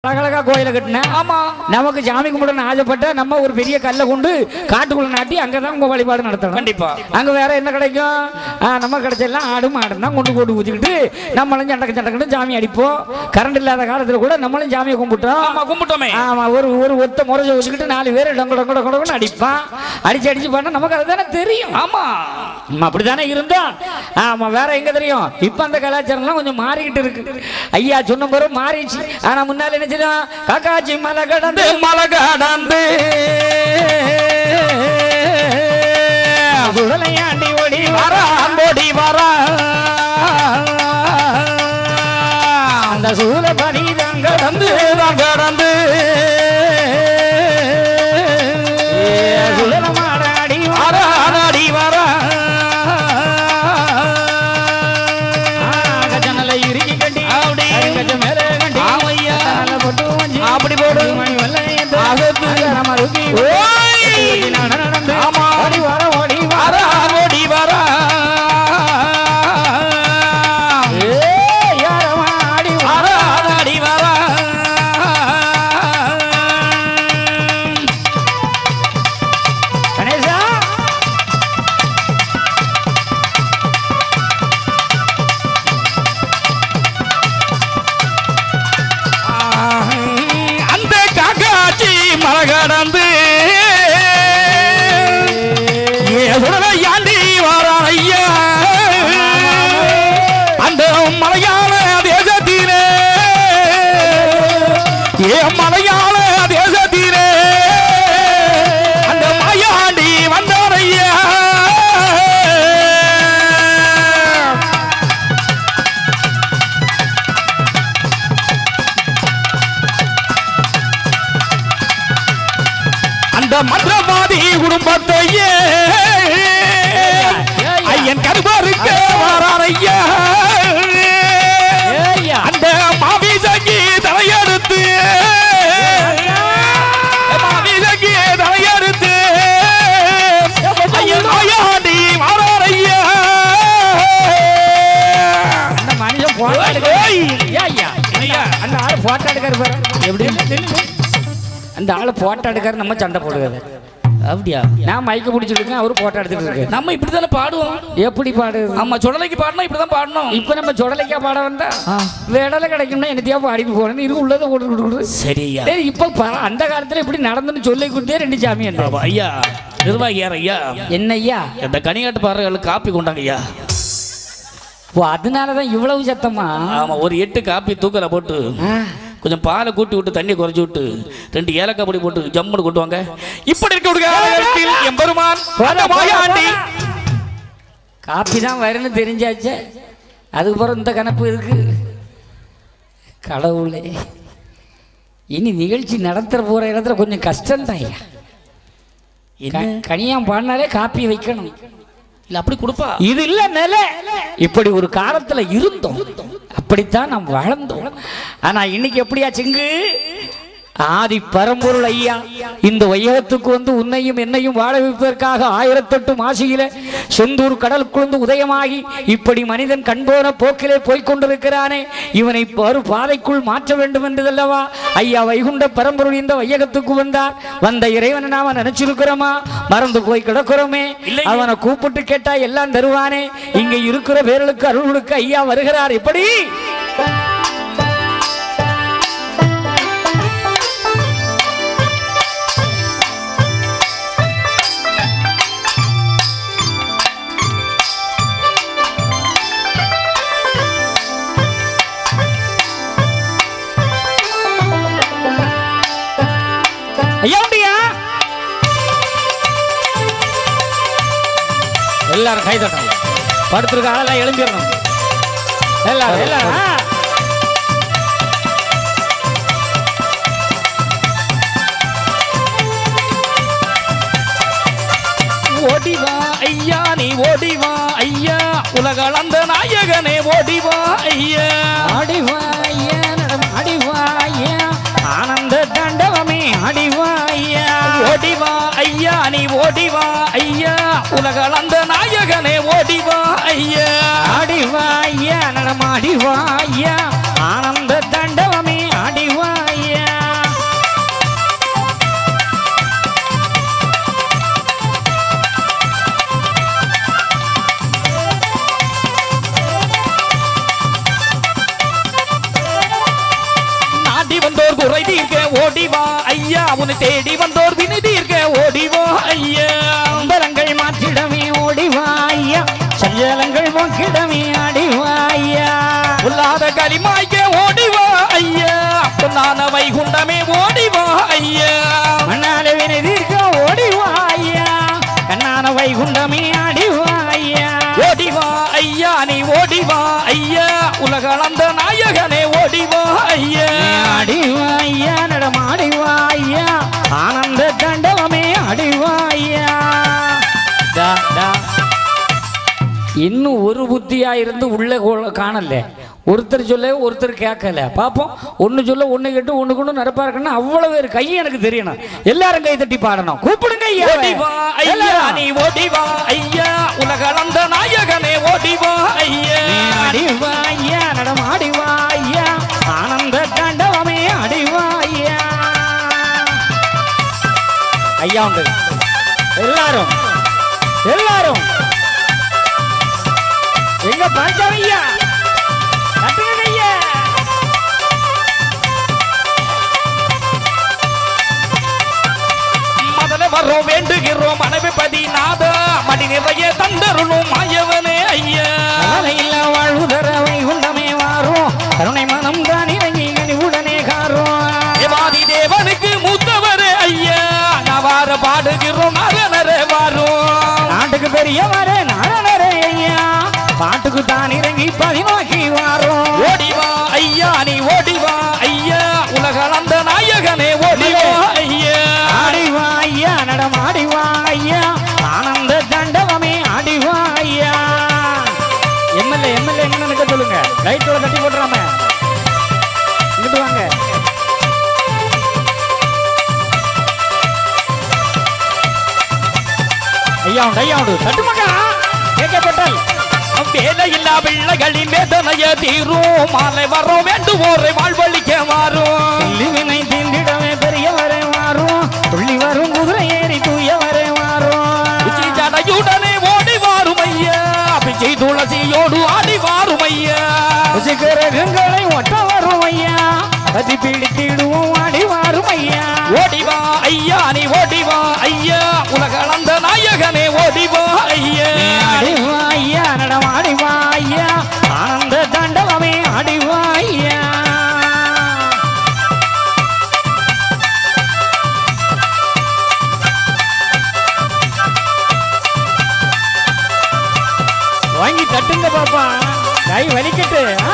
அழகழகா கோயில கட்டினேன் ஆமா நமக்கு சாமி கும்பிடணும் ஆசைப்பட்ட நம்ம ஒரு பெரிய கல்லை கொண்டு காட்டுக்குள்ள நாட்டி அங்கதான் உங்க வழிபாடு நடத்தணும் கண்டிப்பா. அங்க வேற என்ன கிடைக்கும் ஆ, நம்ம கிடைச்செல்லாம் ஆடு மாடு தான் கொண்டு போட்டு ஊத்திக்கிட்டு நம்மளும் சண்டக்கு சண்டக்குன்னு சாமி அடிப்போம் கரண்ட் இல்லாத காலத்துல கூட நம்மளும் சாமியை கும்பிட்டோம் ஆமா கும்பிட்டோமே ஆமா ஒரு ஒரு ஒத்த முறைஞ்ச வச்சுக்கிட்டு நாலு பேர் டொங்க டொங்க டொங்க டொங்கன்னு அடிப்பான் அடிச்சு அடிச்சு பண்ணா நமக்கு அதுதானே தெரியும் ஆமா நம்ம அப்படித்தானே இருந்தோம் ஆமா வேற எங்க தெரியும் இப்ப அந்த கலாச்சாரம்லாம் கொஞ்சம் மாறிக்கிட்டு இருக்கு ஐயா சொன்ன பிறகு மாறிடுச்சு ஆனா முன்னால என்ன செய்யலாம் காக்காச்சி மலை கடந்து மலை கடந்து சுடலையாண்டி ஓடி வரான் ஓடி வரா அந்த சூழ பனி தான் கடந்து தான் கடந்து சுழலமாடாடி வரான் அடி வரா ஜன்னலை இறுக்கி கட்டி அப்படி. கச்ச மேல கட்டி ஆமையா. நல்ல பொட்டு வஞ்சி அப்படி போடு. மணி வெள்ளையத்து. அகத்து. நம்ம ருக்கி. ஓய். கட்டி நட நடந்து. ஆமா. ஓடி வர ஓடி வர வரான் ஓடி வரா ஏய், யாரம்மா ஆடி வர. வரான் அடி வரா கணேசா அந்த காக்காச்சி மலை கடந்து ஏசுடலையாண்டி வாரான் ஐயா அந்த மலையாள தேசத்திலே ஏ மலையாள தேசத்திலே அந்த மாயாண்டி வந்தார் ஐயா அந்த மந்திரவாதி குடும்பத்தையே ஐயன் கருமாருக்க வாரான் ஐயா ஏய்யா. அந்த மாமிசங்கி தலையெடுத்து மாமிசங்கி தலையெடுத்து ஐயன் மாயாண்டி வாரான் ஐயா அந்த மனுஷன் போட்டோ எடுக்க ஓய். ஐயா, ஐயா. ஐயா. அந்த ஆளு போட்டோ எடுக்காரு பாரு எப்படி அந்த ஆளு போட்டோ எடுக்காரு நம்ம சண்டை போடுறது அப்படியா நான் மைக்க பிடிச்சிட்டு இருக்கேன் அவரு போட்டோ எடுத்துட்டு இருக்கு நம்ம இப்படி தானே பாடுவோம் எப்படி பாடுது ஆமா சுடலைக்கு பாடணும் இப்படிதான் பாடணும் இப்ப நம்ம சுடலைக்கா பாட வந்தா வேடலை கிடைக்கும்னா என்னத்தையா பாடிட்டு போறேன்னு இருக்கு உள்ளதை போட்டு சரியா சரி இப்ப ப- அந்த காலத்துல இப்படி நடந்துன்னு சொல்லி கொடுத்தே ரெண்டு சாமி என்ன ஐயா நிர்வாகி யார் ஐயா என்ன ஐயா இந்த கனிகாட்டு பாறைகளுக்கு காப்பி கொண்டாங்க ஐயா ஓ அதனாலதான் இவ்வளவு சத்தமா ஆமா ஒரு எட்டு காப்பி தூக்கல போட்டு ஆ, கொஞ்சம் பாலை கூட்டி விட்டு தண்ணியை குறைச்சி விட்டு ரெண்டு ஏலக்காய் பொடி போட்டு ஜம்முன்னு கொட்டுவாங்க இப்படி இருக்க காலகட்டத்தில் எம்பெருமான் அந்த மாயாண்டி காப்பி தான் வரும்னு தெரிஞ்சாச்சே அதுக்கப்புறம் இந்த கணப்பு இருக்கு கடவுளே இனி நிகழ்ச்சி நடத்துற போற இடத்துல கொஞ்சம் கஷ்டம்தான் ஐயா என்ன கனியாம் பாடினாலே காப்பி வைக்கணும் இல்ல அப்படி கொடுப்பா இது இல்ல நிலை இப்படி ஒரு காலத்துல இருந்தோம் அப்படித்தான் நாம் வாழ்ந்தோம் ஆனா இன்னைக்கு எப்படியா சிங்கு ஆதி பரம்பொருள் ஐயா இந்த வையகத்துக்கு வந்து உன்னையும் என்னையும் வாழ வைப்பதற்காக ஆயிரத்தெட்டு மாசியில செந்தூர் கடலுக்குழுந்து உதயமாகி இப்படி மனிதன் கண்போன போக்கிலே போய்க் கொண்டிருக்கிறானே இவனை ஒரு பாதைக்குள் மாற்ற வேண்டும் என்றதல்லவா ஐயா வைகுண்ட பரம்பொருள் இந்த வையகத்துக்கு வந்தார் வந்த இறைவனை நாம நினைச்சிருக்கிறோமா மறந்து போய் கிடக்கிறோமே இல்லைங்க. அவனை கூப்பிட்டு கேட்டா எல்லாம் தருவானே இங்க இருக்கிற பேர்களுக்கு அருள் கொடுக்க ஐயா வருகிறார் எப்படி ஐயா உண்டியா எல்லாரும் கை தட்டணும் படுத்திருக்க ஆளெல்லாம் எழும்பிடணும் எல்லாரும் எல்லாரும் ஆ. ஓடிவா ஐயா நீ ஓடிவா ஐயா உலகளந்த நாயகனே ஓடிவா ஐயா அடிவாய நடம் அடிவாய ஆனந்த தாண்டவமே அடிவாய ஓடிவா ஐயா நீ ஓடிவா ஐயா உலகளந்த நாயகனே ஓடிவா ஐயா அடிவாய நடம் அடிவாய ஆனந்த தாண்டவமே அடிவாய ஆண்டி வந்தோர் குறை தீர்க்க ஓடிவா ஐயா உன்னை தேடி வந்தோர் வினை தீர்க்க ஓடிவா ஐயா அம்பலங்கள் மாற்றிடமே ஓடிவாயா சஞ்சலங்கள் போக்கிடமே அடிவாயா உள்ளாத களிமாய்க்க ஓடிவா ஐயா பொன்னான வைகுண்டமே ஓடிவா ஐயா மண்ணால வினதிர்க்க ஓடிவாயா கண்ணான வைகுண்டமே அடிவாயா ஓடிவா ஐயா நீ ஓடிவா ஐயா உலகளந்த நாயகனே ஓடிவா ஐயா அடிவாயா நடமாடிவாயா ஆனந்த தண்டவமே அடிவாயா டா, டா. இன்னும் ஒரு புத்தியா இருந்து உள்ள கொ- காணல ஒருத்தர் சொல்ல ஒருத்தர் கேட்கல பாப்போம் ஒன்னு சொல்ல ஒண்ணு கேட்டு ஒண்ணு கொண்டு நடப்பா இருக்குன்னா அவ்வளவு பேர் கை எனக்கு தெரியணும் எல்லாரும் கை தட்டி பாடணும் கூப்பிடுங்க ஐயாவை. ஓடிவா ஐயா எல்லாரும். நீ ஓடிவா ஐயா உலகளந்த நாயகனே ஓடிவா ஐயா அடிவாயா நடமாடிவாயா ஆனந்த தாண்டவமே அடிவாயா ஐயா உண்டு எல்லாரும் எல்லாரும் எங்க பஞ்சமையா கட்டுங்க ஐயா மதல வர்றோம் வேண்டுகிறோம் மனைவி பதி நாத மடி நிறைய தந்தருளும் மாயவனே ஐயா அலையில்ல வாழ்வுதரவை உண்டமே வாரும் கருணை மனம் தான் இறங்கி கனிவுடனே காரும் தேவாதி தேவனுக்கு மூத்தவரே ஐயா நவார பாடுகிறோம் நரனரே வாரும் நாட்டுக்கு பெரியவரே நாடனரே ஐயா பாட்டுக்கு தான் இறங்கி பதினோக்கி வாரோம் ஓடிவா ஐயா நீ ஓடிவா ஐயா உலகளந்த நாயகனே ஓடிவா ஐயா ஆடிவா ஐயா நடமாடிவா ஐயா ஆனந்த தண்டவமே ஆடிவா ஐயா எம்எல்ஏ எம்எல்ஏ எங்க நிக்க சொல்லுங்க லைட்டோட தட்டி போட்டுறாம இங்கிட்டு வாங்க ஐயா உண்டு ஐயா உண்டு தட்டு மக்கா கேட்கப்பட்டால் வேலையில்லா பிள்ளைகளின் வேதனைய தீரும் மாலை வரோம் வேண்டுவோரை வாழ்வழிக்க மாறும் வினை தீண்டிடவே பெரியவரே மாறும் துள்ளி வரும் குதிரை ஏறி தூயவரே மாறும் உச்சி ஜடையுடனே ஓடி வாரும் ஐயா பிச்சை துளசியோடு ஆடி வாரும் ஐயா கிரகங்களை ஒட்ட வரும் ஐயா பதி பிடித்திடுவோம் ஆடி வாரும் ஐயா ஓடிவா ஐயா நீ ஓடிவா ஐயா உலகளந்த நாயகனே ஓடிவா ஐயா ஆடிவா ஐயா நடமாடிவா ஐயா ஆனந்த தாண்டவமே ஆடிவா ஐயா வாங்கி தட்டுங்க பாப்பா கை வலிக்கட்டு ஆ.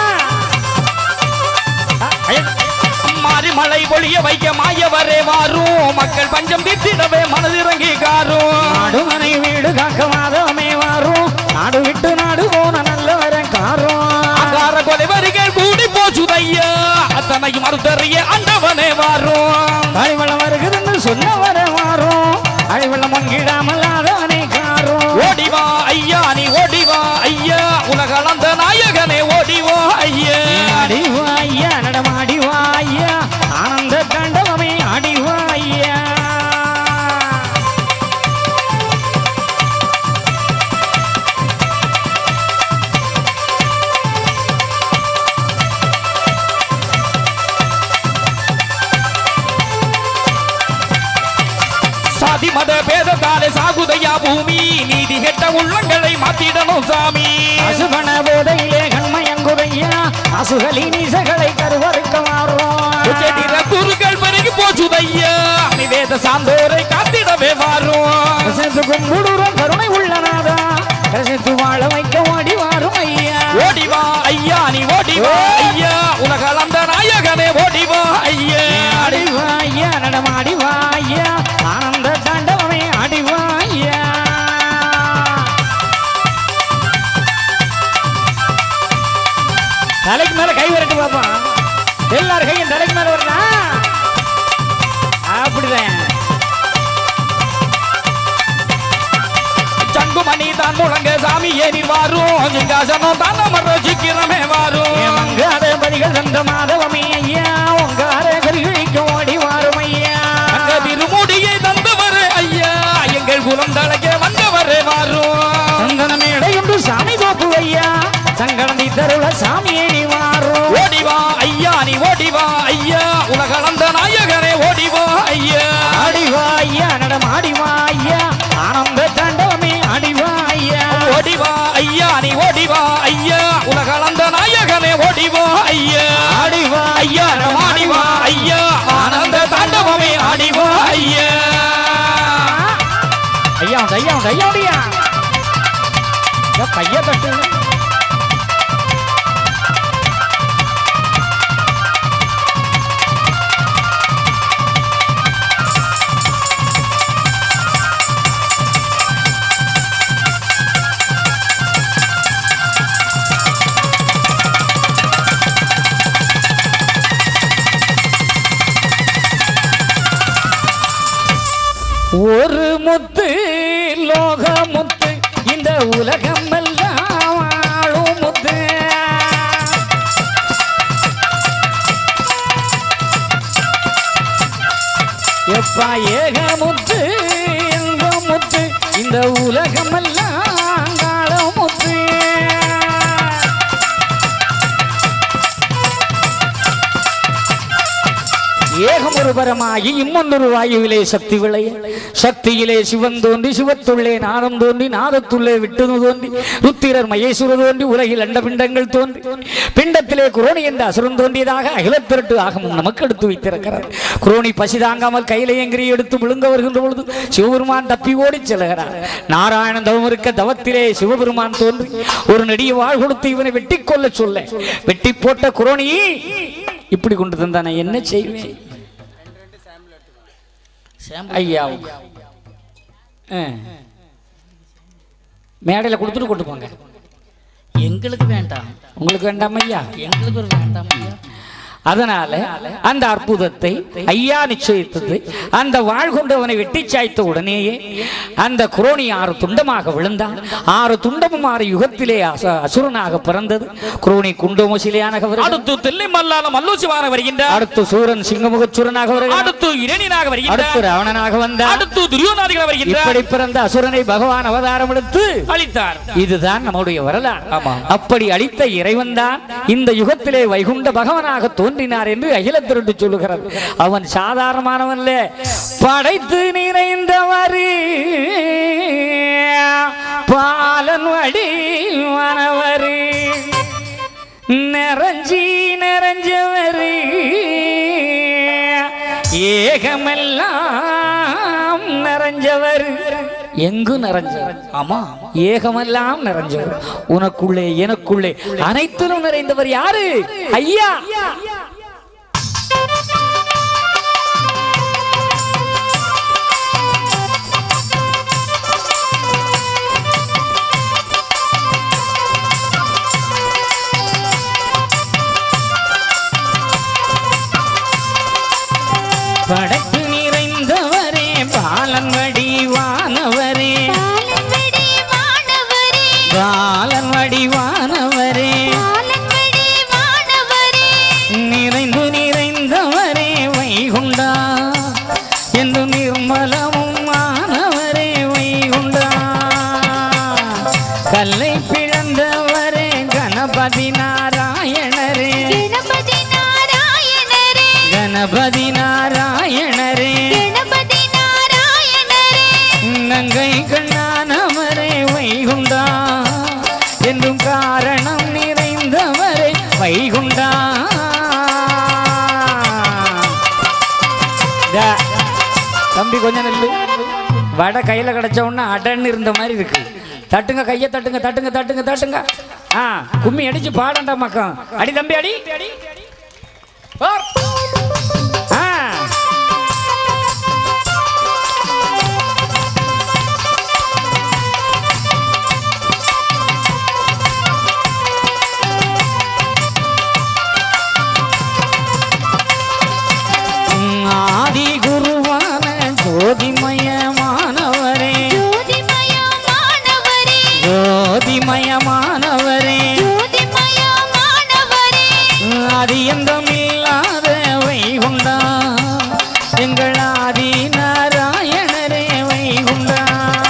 ஆ, ஐயா. மாறி மழை ஒளிய வைக்க மாயவரே வாரும் மக்கள் பஞ்சம் தீர்த்திடவே மனதிறங்கி காரும் நாடு மனை வீடு காக்க மாதவமே வாரும் நாடு விட்டு நாடு போன நல்லவர காரும் அகார கொலைவரிகள் கூடி போச்சுதையா அத்தனையும் மறுத்தறிய அண்டவனே வாரும் அழிவெள்ளம் வருகிறதுன்னு சொன்னவர வாரும் அழிவெள்ளம் மங்கிடாமல் ஆதவனை காரும் ஓடிவா ஐயா நீ ஓடிவா ஐயா உலகளந்த நாயகனே ஓடிவா ஐயா அடிவா ஐயா நடமாடிவா ஐயா ஆனந்த தாண்டவமே அடிவா ஐயா சாதி மத பேதத்தாலே சாகுதையா பூமி நீதி கெட்ட உள்ளங்களை மாத்திடணும் சாமி அசுபண போதையிலே கண்மயங்குதையா அசுகலி நீசகளை கருவறுக்க மாறும் உச்சதிர குறுகள் பெருகி போச்சுதையா நிவேத சாந்தோரை காத்திடவே வாரும் ரசித்து கும்பிடுறோம் கருணை உள்ளனாதா ரசித்து வாழ வைக்க ஓடி வாரும் ஐயா ஓடிவா ஐயா நீ ஓடிவா ஐயா உலகளந்த நாயகனே ஓடிவா ஐயா அடிவா ஐயா நடமாடிவா ஐயா ஆனந்த தாண்டவமே அடிவா ஐயா தலைக்கு மேல கை வரட்டு பாப்பா எல்லாரும் கையும் தலைக்கு மேல வரலாம் அப்படிதான் சங்குமணி தான் முழங்க சாமி ஏறி வாரும் சிங்காசனம் தான் அமர சீக்கிரமே வாரும் மங்காத பதிகள் தந்த மாதவமே ஐயா உங்கார கருகிழிக்கு ஓடி வாரும் ஐயா அங்க திருமுடியை தந்தவரே ஐயா எங்கள் குலம் தழைக்க வந்தவரே வாரும் சந்தன மேடையுண்டு சாமி தோப்பு ஐயா சங்கடந்தி தருள சாமியே நீ வாரும் ஓடிவா ஐயா நீ ஓடிவா ஐயா செய்ய முடியா கைய தட்டு ஒரு முத்து லோக முத்து இந்த உலகம் எல்லாம் வாழும் முத்து எப்பா ஏக முத்து எங்க முத்து இந்த உலகம் எல்லாம் காலம் முத்து ஏகமொருபரமாகி இம்மொன்னொரு வாயுவிலே சக்தி விளைய சக்தியிலே சிவன் தோன்றி சிவத்துள்ளே நாதம் தோன்றி நாதத்துள்ளே விட்டுது தோன்றி ருத்திரர் மகேஸ்வர தோன்றி உலகில் அண்ட பிண்டங்கள் தோன்றி பிண்டத்திலே குரோணி என்ற அசுரன் தோன்றியதாக அகிலத்திரட்டு ஆகமும் நமக்கு எடுத்து வைத்திருக்கிறார் குரோணி பசி தாங்காமல் கையிலையங்கிரி எடுத்து விழுங்க வருகின்ற பொழுது சிவபெருமான் தப்பி ஓடிச் செல்கிறார் நாராயணன் தவம் இருக்க தவத்திலே சிவபெருமான் தோன்றி ஒரு நெடிய வாழ் கொடுத்து இவனை வெட்டி கொள்ள சொல்ல வெட்டி போட்ட குரோணி இப்படி கொண்டு தந்தா நான் என்ன செய்வேன் ஐயாவுக்கு ஆ. மேடையில் கொடுத்துட்டு கொண்டு போங்க எங்களுக்கு வேண்டாம் உங்களுக்கு வேண்டாம் ஐயா எங்களுக்கு ஒரு வேண்டாம் ஐயா அதனால அந்த அற்புதத்தை ஐயா நிச்சயித்தது அந்த வாழ் கொண்டவனை வெட்டி சாய்த்த உடனேயே அந்த குரோணி ஆறு துண்டமாக விழுந்தான் ஆறு துண்டமும் ஆறு யுகத்திலே அச- அசுரனாக பிறந்தது குரோணி குண்டோமசிலையாக வருகிறான் அடுத்து தில்லை மல்லால மல்லூசிவான வருகின்றார் அடுத்து சூரன் சிங்கமுகச்சுரனாக வருகிறான் அடுத்து இரணினாக அடுத்து வருகின்றார் ராவணனாக வந்தான் அடுத்து துரியோனாதிகள் வருகின்றார் இப்படி பிறந்த அசுரனை பகவான் அவதாரம் எடுத்து அளித்தார் இதுதான் நம்முடைய வரலாறு ஆமா. அப்படி அளித்த இறைவன் தான் இந்த யுகத்திலே வைகுண்ட பகவானாக தோன்றினார் என்று அகில திருட்டு சொல்லுகிறது அவன் சாதாரணமானவன்ல படைத்து நிறைந்தவர் பாலன் வடிவானவர் நிறைஞ்சி நிறைஞ்சவர் ஏகமெல்லாம் நிறைஞ்சவர் எங்கு நிறைஞ்சவர் ஆமா ஏகமெல்லாம் நிறைஞ்சவர் உனக்குள்ளே எனக்குள்ளே அனைத்திலும் நிறைந்தவர் யாரு ஐயா படைப்பு நிறைந்தவரே பாலன் வடிவானவரே பாலன்வடி வானவரே பாலன் வடிவானவரே பாலன்வடி வானவரே நிறைந்து நிறைந்தவரே வைகுண்டா என்று நிர்மலமும் மாணவரே வைகுண்டா கல்லை பிளந்தவரே கணபதி நாராயணரே கணபதி நாராயணரே கணபதி நாராயணரே கணபதி நாராயணரே நங்கை கண்ணானவரே வைகுண்டா என்றும் காரணம் நிறைந்தவரே வைகுண்டா டா, தம்பி கொஞ்சம் நெல்லு வடை கையில் கிடைச்ச உடனே அடன்னு இருந்த மாதிரி இருக்கு தட்டுங்க கையை தட்டுங்க தட்டுங்க தட்டுங்க தட்டுங்க ஆ கும்மி அடிச்சு பாடண்டா மக்கம் அடி தம்பி அடி பார். ஆ ஆதி குருவான ஜோதிமயமானவரே ஜோதிமயமானவரே ஜோதிமயமானவரே ஜோதிமயமானவரே ஆதி எந்தமில்லாத வைகுண்டா எங்கள் ஆதி நாராயணரே வைகுண்டா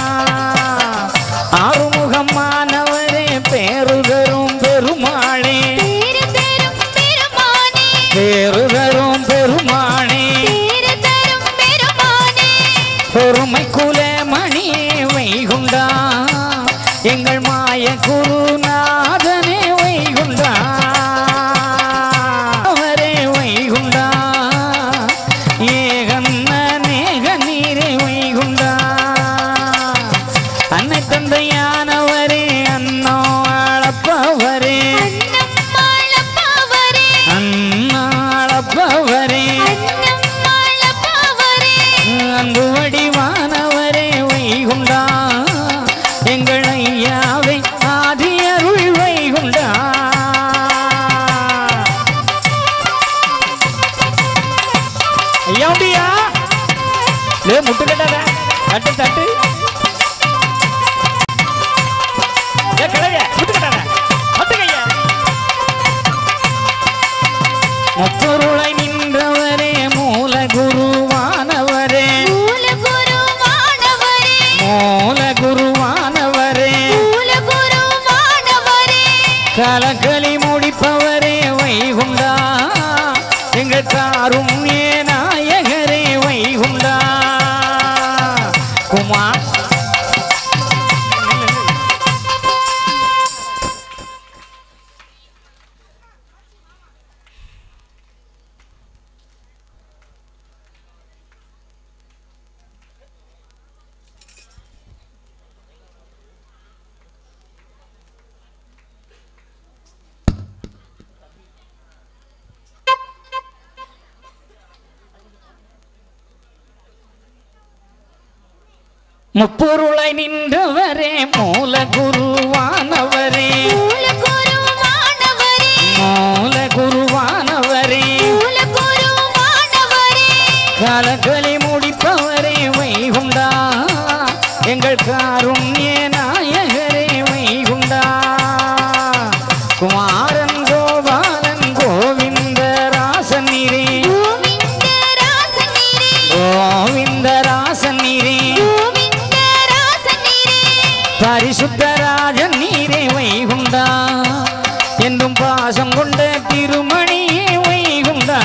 ஆறுமுகமானவரே பேருதரும் பெருமாளே பேரு தரும் பெருமானே பேருதரும் பெருமானே பேரு தரும் பெருமானே பொறுமை குலமணியே வைகுண்டா எங்கள் மாய குருநாதனே வைகுண்டா அவரே வைகுண்டா ஏகன் ஐயா உண்டியா லே முட்டு கட்டாத தட்டு தட்டு ஏ கிளைய முட்டு கட்டாத முட்டுக்கையா முப்பொருளை நின்றவரே மூல குருவானவரே மூலகுருவானவரே மூல குருவானவரே மூலகுருவானவரே கலக்கலி முடிப்பவரே வைகுண்டா எங்கள் காரும் நாயகரே வைகுண்டா குமார் முப்பொருளை நின்றவரே மூல குருவானவரே மூலகுருவானவரே மூல குருவானவரே மூலகுருவானவரே கலக்கலி முடிப்பவரே வைகுண்டா எங்கள் காருண்ய நாயகரே வைகுண்டா குமாரன் கோபாலன் கோவிந்த ராசனிரே கோவிந்தராசனிரே கோவிந்த ராசனிரே கோவிந்தராசனிரே பரிசுத்தராஜன் நீரே வைகுண்டா என்றும் பாசம் கொண்ட திருமணியே வைகுண்டா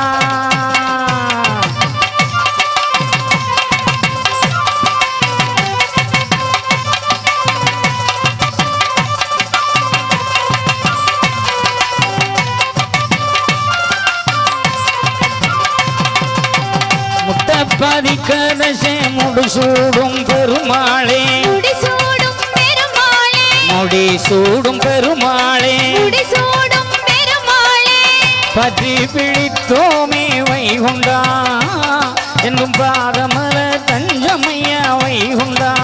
முட்டப்பாதி கதசே முடிசூடும் பெருமாளே முடிசூடும் பெருமாளே முடி சூடும் பெருமாளே முடிசூடும் பெருமாளே பற்றி பிடித்தோமே வைகுண்டா என்னும் பாதமல தஞ்சமையா வைகுண்டா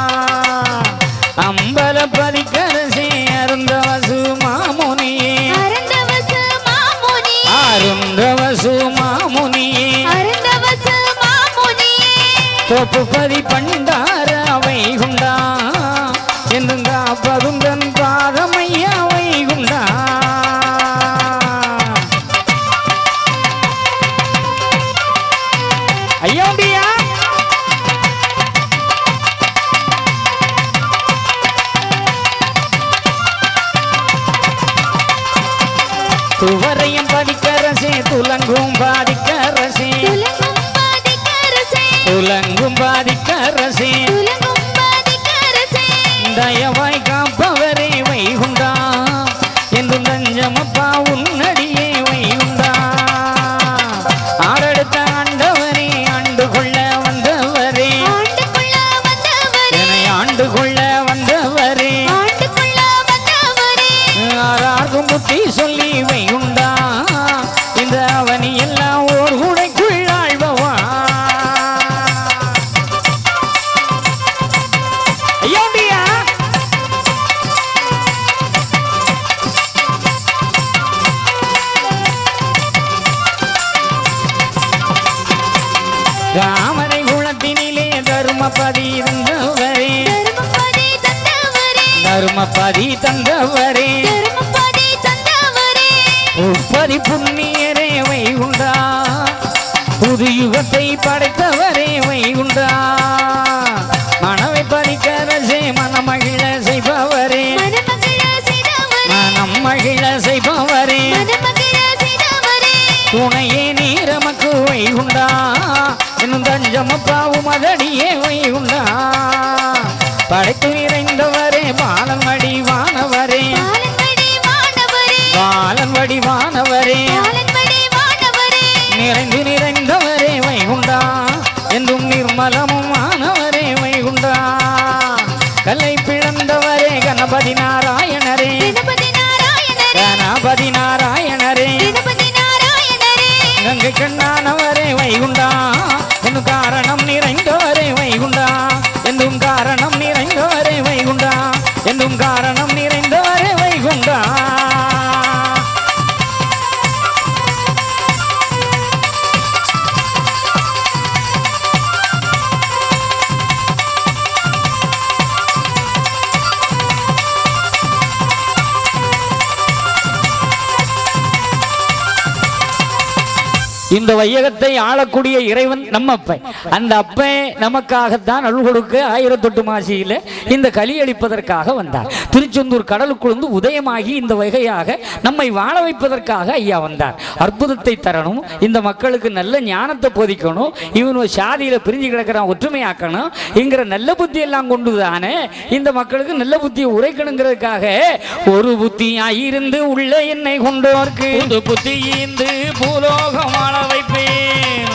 அம்பல பதிக்கரசே அருந்தவசு மாமுனியே அருந்தவசு மாமுனி அருந்தவசு மாமுனியே அருந்தவசு மாமுனியே தோப்பு பதி பண்டார வைகுண்டா என்னும் காப்பதுந்தன் பாதமையா வைகுண்டா ஐயோண்டியா துவரையும் படிக்கரசே துலங்கும் பாதிக்கரசே துலங்கும் பாதிக்கரசே துலங்கும் பாதிக்கரசே துலங்கும் பாதிக்கரசே தயவாய் காப்பவரே வைகுண்டா என்று தஞ்சமப்பா உன்னடியே வைகுண்டா ஆடெடுத்த ஆண்டவரே ஆண்டு கொள்ள வந்தவரே ஆண்டுக்குள்ள வந்தவரே என்னை ஆண்டு கொள்ள வந்தவரே ஆண்டுக்குள்ள வந்தவரே ஆறார்க்கும் புத்தி சொல்லி வைகுண்டா இந்த அவனி எல்லாம் ஓர் உடைக்குள் ஆழ்பவா ஐயோண்டியா ராமனை குளத்தினிலே தருமபதி இருந்தவரே தர்மபதி தந்தவரே தருமபதி தந்தவரே தர்மபதி தந்தவரே உப்பதி புண்ணியரே வைகுண்டா புது யுகத்தை படைத்தவரே வைகுண்டா மனவை பறிக்கரசே மனமகிழ செய்பவரே மனமகிழ செய்தவரே மனம் மகிழ செய்பவரே மனமகிழ செய்தவரே துணையே நீரமக்கு வைகுண்டா என்னும் தஞ்சமப்பாவும் அதடியே வைகுண்டா படைத்து நிறைந்தவரே பாலன் வடிவானவரே பாலன்மடி வானவரே பாலன் வடிவானவரே பாலன்மடி வானவரே நிறைந்து நிறைந்தவரே வைகுண்டா என்றும் நிர்மலமும் ஆனவரே வைகுண்டா கல்லை பிளந்தவரே கணபதி நாராயணரே கணபதி நாராயணரே கணபதி நாராயணரே கணபதி நாராயணரே கங்கை கண்ணானவரே வைகுண்டா என்னும் காரணம் நிறைந்தவரே வைகுண்டா என்றும் காரணம் நிறைந்தவரே இந்த வையகத்தை ஆளக்கூடிய இறைவன் நம்ம அப்பன் அந்த அப்பன் நமக்காகத்தான் அருள் கொடுக்க ஆயிரத்தொட்டு மாசியில இந்த கலி அளிப்பதற்காக வந்தார் திருச்செந்தூர் கடலுக்குழுந்து உதயமாகி இந்த வகையாக நம்மை வாழ வைப்பதற்காக ஐயா வந்தார் அற்புதத்தை தரணும் இந்த மக்களுக்கு நல்ல ஞானத்தை போதிக்கணும் இவன் ஒரு சாதியில பிரிஞ்சு கிடக்கிறான் ஒற்றுமையாக்கணும் என்கிற நல்ல புத்தி எல்லாம் கொண்டு தானே இந்த மக்களுக்கு நல்ல புத்தியை உரைக்கணுங்கிறதுக்காக ஒரு புத்தியாயிருந்து உள்ள என்னை கொண்டோர்க்கு புது புத்தி ஈந்து பூலோகம் வாழ வைப்பேன்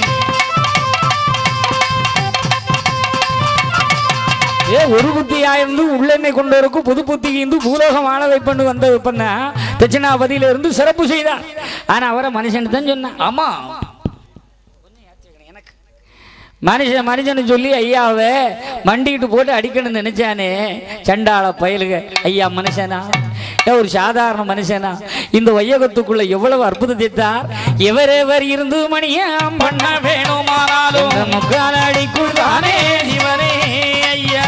ஏ ஒரு புத்தியாயிருந்து உள்ளெண்ணை கொண்டவருக்கு புது புத்தி இருந்து பூலோகம் வாழ வைப்பண்ணு வந்த வைப்பண்ணா தட்சிணாபதியில இருந்து சிறப்பு செய்தார் ஆனா அவரை மனுஷன் தான் சொன்னான் ஆமா மனுஷன் மனுஷன் சொல்லி ஐயாவை மண்டிக்கிட்டு போட்டு அடிக்கணும்னு நினைச்சானே சண்டாள பயலுக ஐயா மனுஷனா ஏன் ஒரு சாதாரண மனுஷனா இந்த வையகத்துக்குள்ள எவ்வளவு அற்புதத்தை தார் எவரெவர் இருந்து மணியாம் பண்ண வேணுமானாலும் முக்கால அடிக்குள் தானே சிவனே ஐயா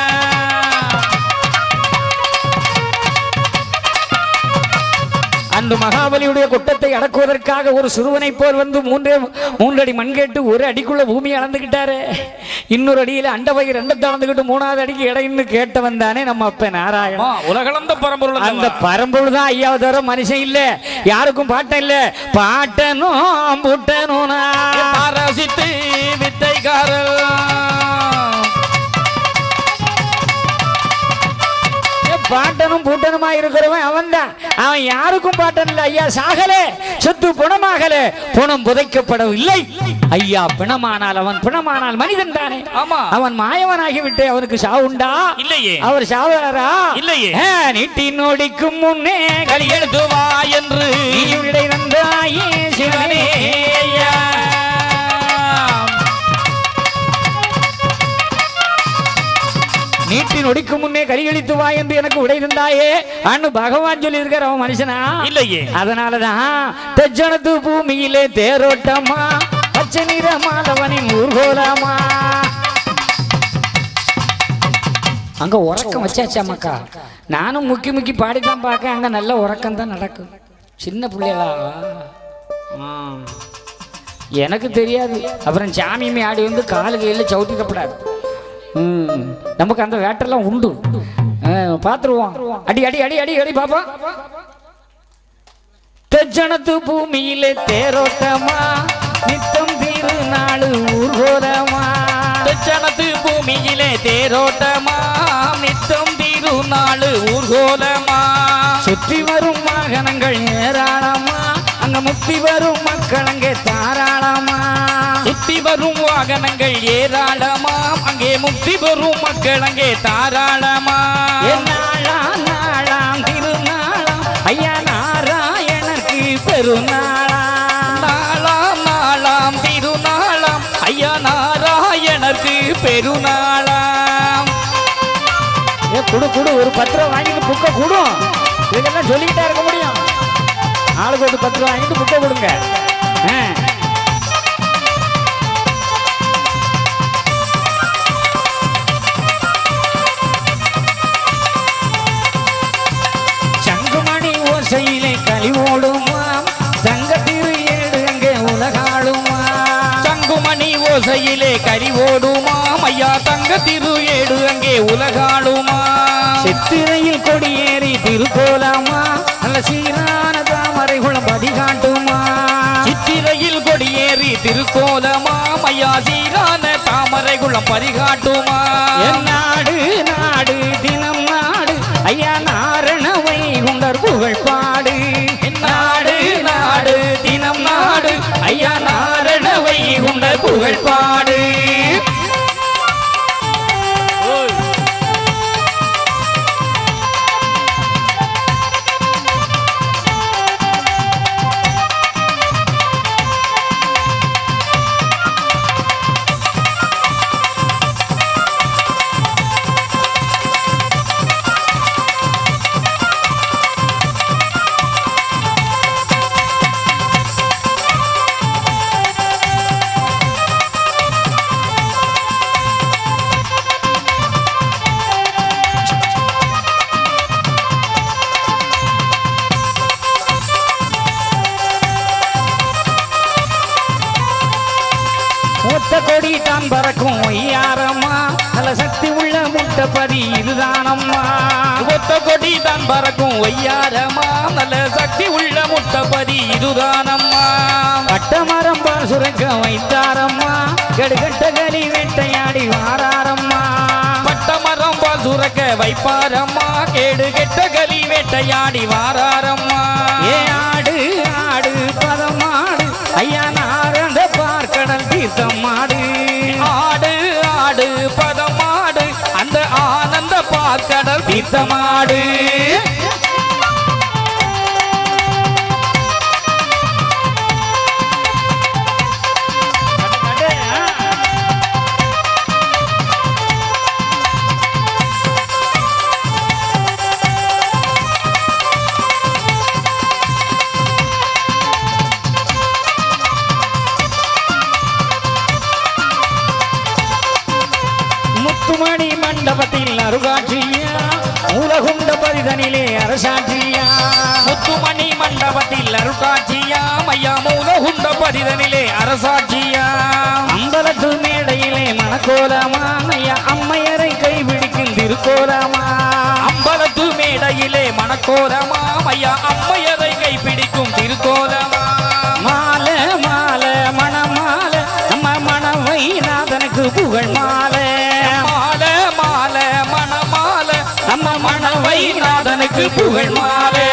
அந்த மகாபலியுடைய குட்டத்தை அடக்குவதற்காக ஒரு சிறுவனை போல் வந்து மூன்றே மூன்றடி மண் கேட்டு ஒரு அடிக்குள்ள பூமியை அளந்துக்கிட்டாரு இன்னொரு அடியில அண்டவகை ரெண்டத்தை அளந்துக்கிட்டு மூணாவது அடிக்கு இடைன்னு கேட்டவன் தானே நம்ம அப்ப நாராயணன் ஆமா, உலகளந்த பரம்பொருள் அந்த பரம்பொருள் தான் ஐயாவை தவிர மனுஷன் இல்ல யாருக்கும் பாட்டம் இல்ல பாட்டனும் புட்டனும் நான். பரசித்து வித்தைக்காரல் ஏ, பாட்டனும் பூட்டனுமா இருக்கிறவன் அவன் தான் அவன் யாருக்கும் பாட்டன் இல்ல ஐயா சாகலே சொத்து புணமாகல புணம் புதைக்கப்படவில்லை ஐயா பிணமானால் அவன் பிணமானால் மனிதன் தானே ஆமா. அவன் மாயவனாகி விட்டு அவனுக்கு சாவுண்டா இல்லையே. அவர் சாவரா இல்லையே. நீட்டி நோடிக்கும் முன்னே கையெழுத்து வா என்று கலியுடை வந்தாயே சிவனே ஐயா நீட்டி நொடிக்கும் முன்னே கலிகளித்து வா என்று எனக்கு உடை தந்தாயே அன்னு பகவான் சொல்லி இருக்கார் அவன் மனுஷனா இல்லையே அதனாலதான் தெஜனத்து பூமியிலே தேரோட்டமா பச்சை நிற மாதவனின் ஊர்கோலமா அங்க உறக்கம் வச்சாச்சாமாக்கா நானும் முக்கி முக்கி பாடித்தான் பார்க்க அங்க நல்ல உறக்கம் தான் நடக்கும் சின்ன பிள்ளைகளா ஆ. எனக்கு தெரியாது அப்புறம் சாமியுமே ஆடி வந்து காலு கையில் சவுட்டிக்கப்படாது ம் நமக்கு அந்த வேட்டெல்லாம் உண்டு ஆ, பார்த்துருவோம் அடி அடி அடி அடி அடி பாப்பா தெஜனத்து பூமியிலே தேரோட்டமா நித்தம் திருநாளு ஊர்கோலமா தெச்சனத்து பூமியிலே தேரோட்டமா நித்தம் திருநாளு ஊர்கோலமா சுற்றி வரும் வாகனங்கள் ஏராளமா அங்க முக்தி வரும் மக்கள் அங்கே தாராளமா சுத்தி வரும் வாகனங்கள் ஏராளமாம் அங்கே முக்தி பெறும் மக்கள் அங்கே தாராளமா ஏ நாளாம் நாளாம் திருநாளாம் ஐயா நாராயணனுக்கு பெருநாளாம் நாளாம் நாளாம் திருநாளாம் ஐயா நாராயணருக்கு பெருநாளாம் ஏ குடு குடு ஒரு பத்து ரூபா வாங்கிட்டு புக்கை குடும் இதெல்லாம் சொல்லிக்கிட்டே இருக்க முடியும் ஆளுக்கு ஒரு பத்து ரூபா வாங்கிட்டு புக்கை கொடுங்க ஆ. சங்குமணி ஓசையிலே கலிவோடுமாம் தங்க திரு ஏடு அங்கே உலகாளுமா சங்குமணி ஓசையிலே கரி ஓடுமாம் ஐயா தங்க திரு ஏடு அங்கே உலகாளுமா சித்திரையில் கொடியேறி திருக்கோலாமா நல்ல சீரான தாமரை குளம் பதிகாட்டுமா சித்திரையில் கொடியேறி திருக்கோலமாம் ஐயா சீரான தாமரை குளம் பரிகாட்டுமா என் நாடு நாடு தினம் நாடு ஐயா நாரணவை உண்டர் புகழ் பாடு நாடு நாடு தினம் நாடு ஐயா நாரணவை உண்ட புகழ் பாடு கொடி தான் பறக்கும் ஒய்யாரம்மா நல்ல சக்தி உள்ள முட்டப்பதி இதுதானம்மா ஒத்த கொடி தான் பறக்கும் ஒய்யாரம்மா நல்ல சக்தி உள்ள முட்டப்பதி இதுதானம்மா பட்டமரம் பால் சுரக்க வைத்தாரம்மா கெடுகட்ட கலி வேட்டையாடி வாராரம்மா பட்டமரம் பால் சுரக்க வைப்பாரம்மா கேடு கெட்ட கலி வேட்டையாடி வாராரம்மா ஏ ஆடு ஆடு பதமாடு ஐயா நாரந்த பார்க்கடல் தீர்த்தம் மாடு ஆடு ஆடு பதமாடு அந்த ஆனந்த பார்க்கடல் தீர்த்தமாடு முத்துமணி மண்டபத்தில் அருகாட்சியா மூலகுண்ட பரிதனிலே அரசாட்சியா முத்துமணி மண்டபத்தில் அருட்காட்சியா மையா மூலகுண்ட பதிதனிலே அரசாட்சியா அம்பலத்து மேடையிலே மணக்கோலமா ஐயா அம்மையரை கைபிடிக்கும் திருக்கோலமா அம்பலத்து மேடையிலே மணக்கோரமா மையா அம்மையரை கைப்பிடிக்கும் திருக்கோலமா மாலை மாலை மணமாலை நம்ம மணவை நாதனுக்கு புகழ் மாலை மாலை மாலை மணமாலை நம்ம மணவை நாதனுக்கு புகழ் மாலை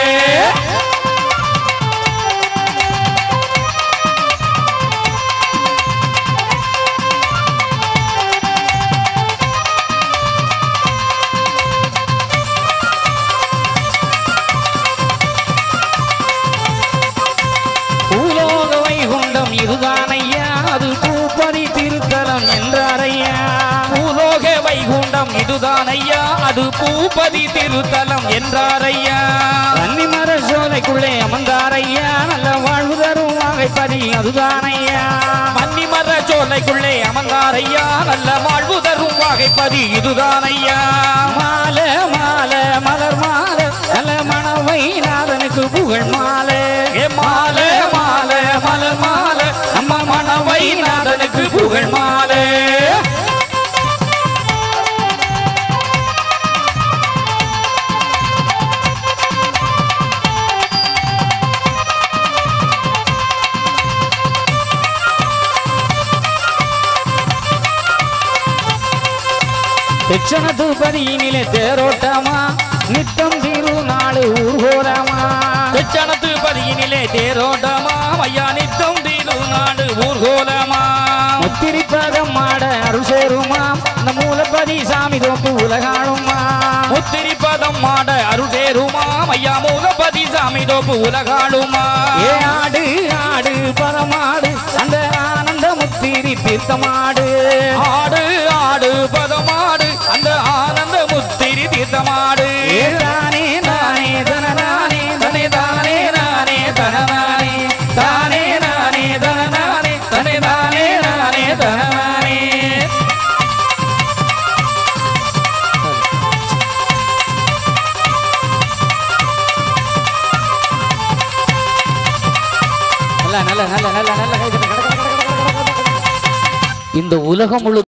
பூலோக வைகுண்டம் இதுதானையா அது பூப்பதி திருத்தலம் என்றாரையா பூலோக வைகுண்டம் இதுதான் ஐயா அது பூபதி திருத்தலம் என்றாரையா கன்னிமர சோலைக்குள்ளே அமர்ந்தாரையா நல்ல வாழ்வு தரும் வாகைப்பதி அதுதானையா மன்னிமர சோலைக்குள்ளே அமர்ந்தாரையா நல்ல வாழ்வு தரும் வாகைப்பதி இதுதான் ஐயா மாலை மாலை மலர் மாலை நல்ல மணவை நாதனுக்கு புகழ் மாலை ஏ மாலை மாலை மலர் மாலை நம்ம மணவை நாதனுக்கு புகழ் மாலை தெச்சனத்து பதியினிலே தேரோட்டமா நித்தம் திருநாள் ஊர்கோலமா தெச்சனத்து பதியினிலே தேரோட்டமா ஐயா நித்தம் திருநாடு ஊர்கோலமா முத்திரிப்பதம் மாட அருள் சேருமா இந்த மூலப்பதி சாமி தோப்பு உலகாளுமா முத்திரிப்பதம் மாட அருள் சேருமா ஐயா மூலபதி சாமி தோப்பு உலகாளுமா ஏ ஆடு ஆடு பதமாடு அந்த ஆனந்த முத்திரி தீர்த்தமாடு ஆடு ஆடு பதமாடு அந்த ஆனந்த முத்திரி தீர்த்தமாடு ஏ தானே நானே தனநானே தனே தானே நானே தனநானே தானே நானே தனநானே தனே தானே நானே தனநானே நல்ல நல்ல நல்ல நல்ல நல்ல கை தட்டு, கட, கட, கட, கட, கட, கட, கட. இந்த உலகம் முழு